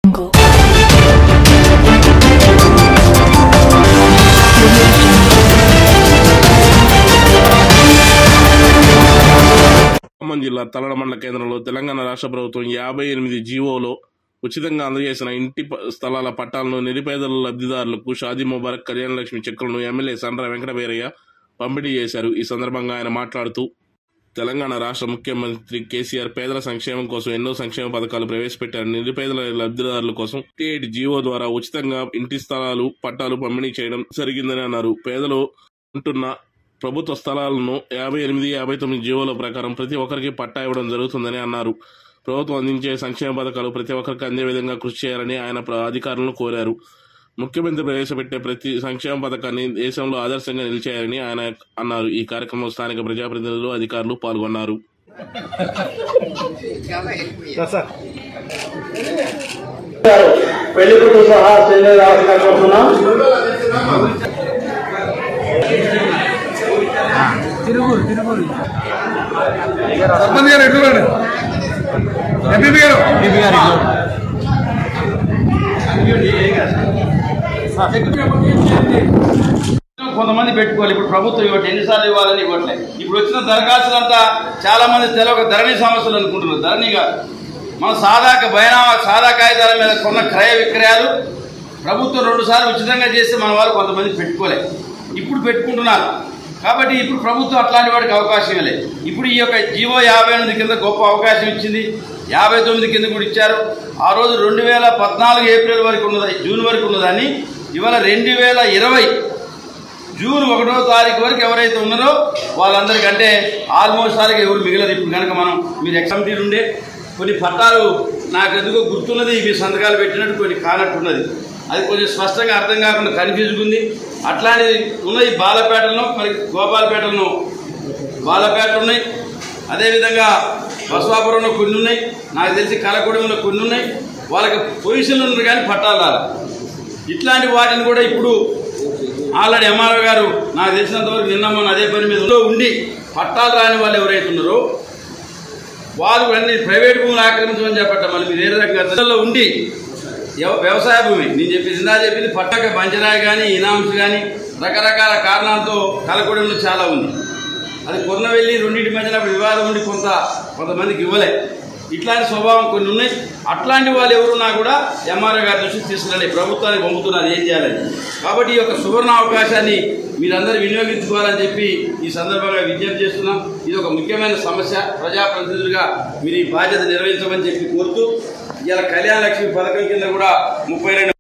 jungle. Khammam జిల్లా తలడ మండల కేంద్రంలో తెలంగాణ రాష్ట్ర ప్రభుత్వం యాభై ఎనిమిది జీవోలో ఉచితంగా అందజేసిన ఇంటి ప- స్థలాల పట్టాలను నిరుపేదల లబ్ధిదారులకు షాదీ ముబారక్ కళ్యాణ లక్ష్మి చెక్కులను ఎమ్మెల్యే సండ్ర వెంకటవీరయ్య పంపిణీ చేశారు ఈ సందర్భంగా ఆయన మాట్లాడుతూ తెలంగాణ రాష్ట్ర ముఖ్యమంత్రి కేసీఆర్ పేదల సంక్షేమం కోసం ఎన్నో సంక్షేమ పథకాలు ప్రవేశపెట్టారు నిరుపేదల లబ్ధిదారుల కోసం ఎయిట్ జీవో ద్వారా ఉచితంగా ఇంటి స్థలాలు పట్టాలు పంపిణీ చేయడం జరిగిందని అన్నారు పేదలు ఉంటున్న ప్రభుత్వ స్థలాలను యాభై ఎనిమిది యాభై తొమ్మిది జీవోల ప్రకారం ప్రతి ఒక్కరికి పట్టా ఇవ్వడం జరుగుతుందని అన్నారు ప్రభుత్వం అందించే సంక్షేమ పథకాలు ప్రతి ఒక్కరికి అందే విధంగా కృషి చేయాలని ఆయన ప్ర- అధికారులను కోరారు ముఖ్యమంత్రి ప్రవేశపెట్టే ప్రతి సంక్షేమ పథకాన్ని దేశంలో ఆదర్శంగా నిలిచాయని ఆయన అన్నారు ఈ కార్యక్రమంలో స్థానిక ప్రజాప్రతినిధులు అధికారులు పాల్గొన్నారు పెళ్లి కూతురు సహా చెల్లె రావాల్సిన కోరుతున్నాం సర్పంచ్ గారు ఎటు రండి ఎంపీ గారు కొంతమంది పెట్టుకోవాలి ఇప్పుడు ప్రభుత్వం ఇవ్వట్లేదు ఎన్నిసార్లు ఇవ్వాలని ఇవ్వట్లే ఇప్పుడు వచ్చిన దరఖాస్తులంతా చాలా మంది తెలవక ధరణి సమస్యలు అనుకుంటున్నారు ధరణిగా మన సాదా బయనామా సాదా కాగితాల మీద కొన్న క్రయ విక్రయాలు ప్రభుత్వం రెండు సార్లు ఉచితంగా చేస్తే మన వాళ్ళు కొంతమంది పెట్టుకోలే ఇప్పుడు పెట్టుకుంటున్నారు కాబట్టి ఇప్పుడు ప్రభుత్వం అట్లాంటి వాడికి అవకాశం లేదు ఇప్పుడు ఈ యొక్క జీవో యాభై ఎనిమిది కింద గొప్ప అవకాశం ఇచ్చింది యాభై తొమ్మిది కింద కూడా ఇచ్చారు ఆ రోజు రెండు వేల పద్నాలుగు ఏప్రిల్ వరకు ఉన్నది జూన్ వరకు ఉన్నదాన్ని ఇవాళ రెండు వేల ఇరవై జూన్ ఒకటో తారీఖు వరకు ఎవరైతే ఉన్నారో వాళ్ళందరికంటే ఆల్మోస్ట్ వాళ్ళకి ఎవరు మిగలదు ఇప్పుడు కనుక మనం మీరు ఎగ్జామ్టీలు ఉండే కొన్ని పట్టాలు నాకు ఎందుకో గుర్తున్నది మీ సంతకాలు పెట్టినట్టు కొన్ని కానట్టున్నది అది కొంచెం స్పష్టంగా అర్థం కాకుండా కన్ఫ్యూజ్గా ఉంది అట్లాంటిది ఉన్నది బాలపేటలో మరి గోపాలపేటలో బాలపేట ఉన్నాయి అదేవిధంగా బసవాపురంలో కొన్ని ఉన్నాయి నాకు తెలిసి కలగూడెంలో కొన్ని ఉన్నాయి వాళ్ళకి పొజిషన్లు ఉన్నారు కానీ పట్టాలు రాలి ఇట్లాంటి వాటిని కూడా ఇప్పుడు ఆల్రెడీ ఎంఆర్ఓ గారు నాకు తెలిసినంత వరకు నిన్న మొన్న అదే పని మీద ఉండి పట్టాలు రాని వాళ్ళు ఎవరైతే ఉన్నారో వాళ్ళు అన్ని ప్రైవేట్ భూములు ఆక్రమించమని చెప్పట్ట మళ్ళీ మీరు ఏ రకంగా దశల్లో ఉండి ఎవ- వ్యవసాయ భూమి నేను చెప్పింది ఇందా చెప్పింది పట్టక బంచరాయి కానీ ఇనామ్స్ కానీ రకరకాల కారణాలతో కలకొడంలో చాలా ఉంది అది కొన్నవెల్లి రెండింటి మధ్యన వివాదం ఉండి కొంత కొంతమందికి ఇవ్వలే ఇట్లాంటి స్వభావం కొన్ని ఉన్నాయి అట్లాంటి వాళ్ళు ఎవరున్నా కూడా ఎంఆర్ఓ గారి దృష్టికి తీసుకురండి ప్రభుత్వానికి పంపుతున్నారు ఏం చేయాలని కాబట్టి ఈ యొక్క సువర్ణ అవకాశాన్ని మీరందరూ వినియోగించుకోవాలని చెప్పి ఈ సందర్భంగా విజ్ఞప్తి చేస్తున్నాం ఇది ఒక ముఖ్యమైన సమస్య ప్రజాప్రతినిధులుగా మీరు ఈ బాధ్యత నిర్వహించమని చెప్పి కోరుతూ ఇలా కళ్యాణ లక్ష్మి పథకం కింద కూడా ముప్పై రెండు